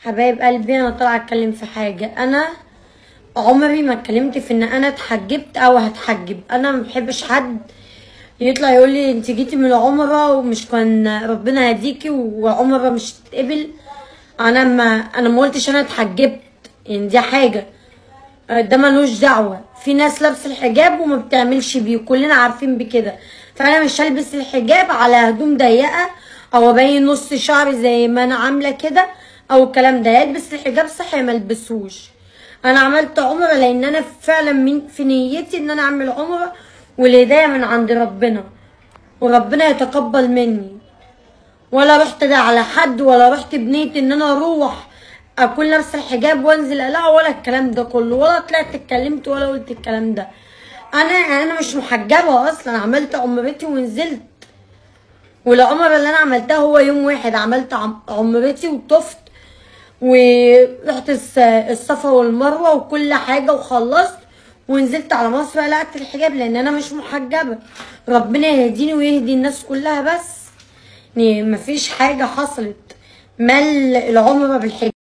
حبايب قلبي انا طالعه اتكلم في حاجه انا عمري ما اتكلمت في ان انا اتحجبت او هتحجب انا ما بحبش حد يطلع يقول لي انت جيتي من العمره ومش كان ربنا هديكي وعمره مش تتقبل انا ما انا ما قلتش انا اتحجبت يعني دي حاجه ده ملوش دعوه في ناس لابسه الحجاب وما بتعملش بيه كلنا عارفين بكده فانا مش هلبس الحجاب على هدوم ضيقه او ابين نص شعري زي ما انا عامله كده او الكلام ده يلبس الحجاب صح ما البسوش انا عملت عمره لان انا فعلا من في نيتي ان انا اعمل عمره والهدايه من عند ربنا وربنا يتقبل مني ولا رحت ده على حد ولا رحت بنية ان انا اروح اكون لابسه الحجاب وانزل اقلعه ولا الكلام ده كله ولا طلعت اتكلمت ولا قلت الكلام ده انا انا مش محجبه اصلا عملت عمرتي ونزلت والعمره اللي انا عملتها هو يوم واحد عملت عم- عمرتي وطفت ورحت الس- الصفا والمروه وكل حاجه وخلصت ونزلت على مصر قلعت الحجاب لان انا مش محجبه ربنا يهديني ويهدي الناس كلها بس يعني مفيش حاجه حصلت مال العمره بالحجاب